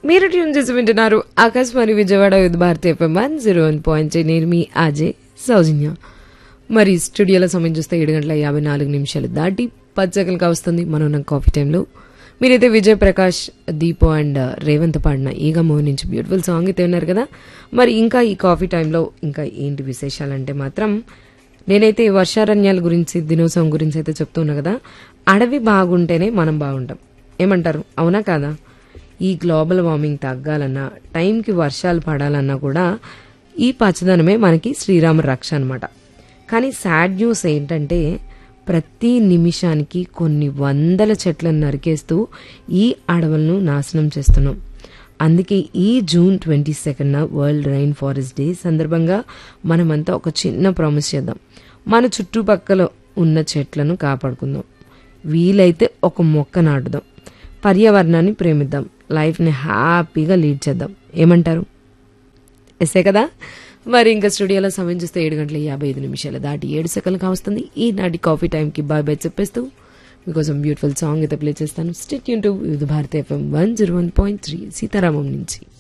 మీరు ట్యూన్ చేసి వింటున్నారు ఆకాశవాణి విజయవాడ విత్ Bharati FM one zero one point నేను మీ ఆజే సౌజన్య మరి స్టూడియోలో సమయం చూస్తే ఏడు గంటల యాభై నాలుగు నిమిషాలు దాటి పది సెకండ్గా వస్తుంది మనం ఉన్న కాఫీ టైంలో మీరైతే విజయ్ ప్రకాష్ దీపో అండ్ రేవంత్ పాడిన ఈగ మూవీ నుంచి బ్యూటిఫుల్ సాంగ్ అయితే ఉన్నారు కదా మరి ఇంకా ఈ కాఫీ టైంలో ఇంకా ఏంటి విశేషాలంటే మాత్రం నేనైతే ఈ వర్షారణ్యాల గురించి దినోత్సవం గురించి అయితే చెప్తున్నా కదా అడవి బాగుంటేనే మనం బాగుంటాం ఏమంటారు అవునా కాదా ఈ గ్లోబల్ వార్మింగ్ తగ్గాలన్నా టైంకి వర్షాలు పడాలన్నా కూడా ఈ పచ్చదనమే మనకి శ్రీరామ రక్ష అనమాట కానీ సాడ్ న్యూస్ ఏంటంటే ప్రతి నిమిషానికి కొన్ని వందల చెట్లను నరికేస్తూ ఈ అడవులను నాశనం చేస్తున్నాం అందుకే ఈ జూన్ ట్వంటీ సెకండ్న వరల్డ్ రైన్ ఫారెస్ట్ డే సందర్భంగా మనమంతా ఒక చిన్న ప్రామిస్ చేద్దాం మన చుట్టుపక్కల ఉన్న చెట్లను కాపాడుకుందాం వీలైతే ఒక మొక్క నాటుదాం పర్యావరణాన్ని ప్రేమిద్దాం లైఫ్ని హ్యాపీగా లీడ్ చేద్దాం ఏమంటారు ఎస్సే కదా మరి ఇంకా స్టూడియోలో సమయం చూస్తే ఏడు గంటల యాభై ఐదు నిమిషాలు దాటి ఏడు సెకండ్లు కావస్తుంది ఈనాటి కాఫీ టైంకి బాయ్ బాయ్ చెప్పేస్తూ మీకోసం బ్యూటిఫుల్ సాంగ్ అయితే ప్లే చేస్తాను స్టేట్ యూన్ to Vividh Bharati FM one zero one point three Sitaramam నుంచి